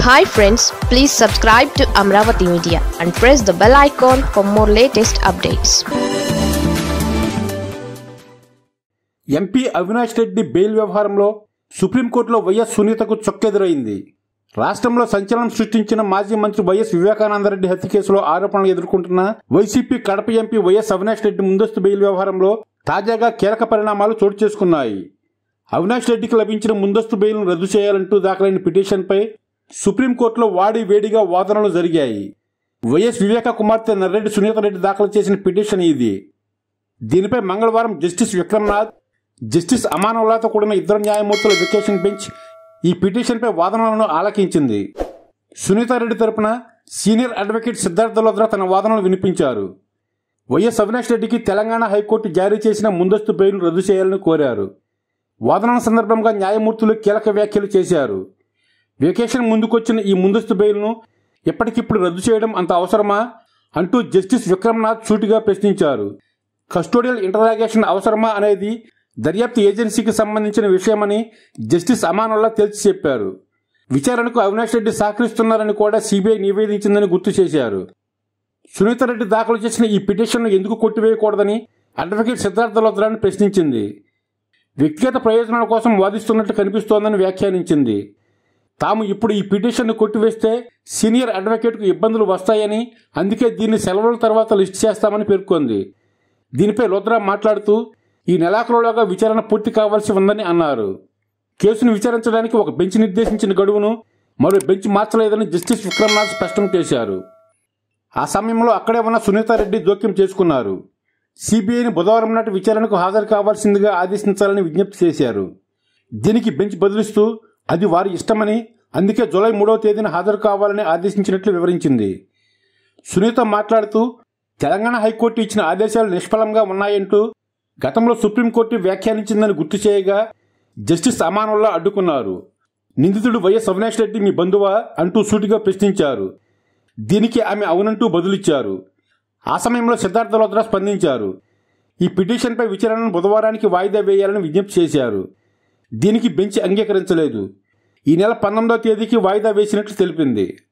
hi friends please subscribe to Amaravati media and press the bell icon for more latest updates MP Avinash Reddy bail వ్యవహారంలో సుప్రీంకోర్టులో YS సునీతకు చొక్కెదురైంది రాష్ట్రంలో సంచలనం సృష్టించిన మాజీ మంత్రి వైఎస్ వివేకానందరెడ్డి హత్య కేసులో ఆరోపణలు ఎదుర్కొంటున్న YCP Kadapa MP YS Avinash Reddy ముందస్తు బెయిల్ వ్యవహారంలో తాజాగా కీలక పరిణామాలు చోటు చేసుకున్నాయి అవినాష్ రెడ్డికి లభించిన ముందస్తు బెయిల్ను రద్దు చేయాలంటూ దాఖలైన పిటిషన్పై సుప్రీంకోర్టులో వాడి వేడిగా వాదనలు జరిగాయి వైఎస్ వివేక కుమార్తె నర్రెడ్డి సునీతారెడ్డి దాఖలు చేసిన పిటిషన్ ఇది దీనిపై మంగళవారం జస్టిస్ విక్రమ్నాథ్ జస్టిస్ అమానుల్లాతో కూడిన ఇద్దరు న్యాయమూర్తుల వెకేషన్ బెంచ్ ఈ పిటిషన్పై వాదనలను ఆలకించింది సునీతారెడ్డి తరపున సీనియర్ అడ్వకేట్ సిద్ధార్థ లోద్రా తన వాదనలు వినిపించారు వైఎస్ అవినాష్ రెడ్డికి తెలంగాణ హైకోర్టు జారీ చేసిన ముందస్తు బెయిల్ను రద్దు చేయాలని కోరారు వాదనల సందర్భంగా న్యాయమూర్తులు కీలక వ్యాఖ్యలు చేశారు వెకేషన్ ముందుకొచ్చిన ఈ ముందస్తు బెయిల్ను ఎప్పటికిప్పుడు రద్దు చేయడం అంత అవసరమా అంటూ జస్టిస్ విక్రమ్నాథ్ సూటిగా ప్రశ్నించారు కస్టోడియల్ ఇంటరాగేషన్ అవసరమా అనేది దర్యాప్తు ఏజెన్సీకి సంబంధించిన విషయమని జస్టిస్ అమానుల్లా తేల్చి చెప్పారు విచారణకు అవినాష్ రెడ్డి సహకరిస్తున్నారని కూడా సిబిఐ నివేదించిందని గుర్తు చేశారు సునీతారెడ్డి దాఖలు చేసిన ఈ పిటిషన్ను ఎందుకు కొట్టివేయకూడదని అడ్వకేట్ సిద్ధార్థ లోత్రాన్ని ప్రశ్నించింది వ్యక్తిగత ప్రయోజనాల కోసం వాదిస్తున్నట్టు కనిపిస్తోందని వ్యాఖ్యానించింది తాము ఇప్పుడు ఈ పిటిషన్ను కొట్టివేస్తే సీనియర్ అడ్వకేట్కు ఇబ్బందులు వస్తాయని అందుకే దీన్ని సెలవుల తర్వాత లిస్ట్ చేస్తామని పేర్కొంది దీనిపై లోత్రా మాట్లాడుతూ ఈ నెలాఖరులోగా విచారణ పూర్తి కావాల్సి ఉందని అన్నారు కేసును విచారించడానికి ఒక బెంచ్ నిర్దేశించిన గడువును మరో బెంచ్ మార్చలేదని జస్టిస్ విక్రమ్నాథ్ స్పష్టం చేశారు ఆ సమయంలో అక్కడే ఉన్న సునీతారెడ్డి జోక్యం చేసుకున్నారు సిబిఐని బుధవారం నాటి విచారణకు హాజరు కావాల్సిందిగా ఆదేశించాలని విజ్ఞప్తి చేశారు దీనికి బెంచ్ బదిలిస్తూ అది వారి ఇష్టమని అందుకే జూలై మూడవ తేదీన హాజరు కావాలని ఆదేశించినట్లు వివరించింది సునీత మాట్లాడుతూ తెలంగాణ హైకోర్టు ఇచ్చిన ఆదేశాలు నిష్ఫలంగా ఉన్నాయంటూ గతంలో సుప్రీంకోర్టు వ్యాఖ్యానించిందని గుర్తు చేయగా జస్టిస్ అమానుల్లా అడ్డుకున్నారు నిందితుడు వైఎస్ అవినాష్ రెడ్డి మీ బంధువా అంటూ సూటిగా ప్రశ్నించారు దీనికి ఆమె అవునంటూ బదులిచ్చారు ఆ సమయంలో సిద్ధార్థ లోత్రా స్పందించారు ఈ పిటిషన్పై విచారణను బుధవారానికి వాయిదా వేయాలని విజ్ఞప్తి చేశారు దీనికి బెంచ్ అంగీకరించలేదు ఈ నెల పంతొమ్మిదవ తేదీకి వాయిదా వేసినట్లు తెలిపింది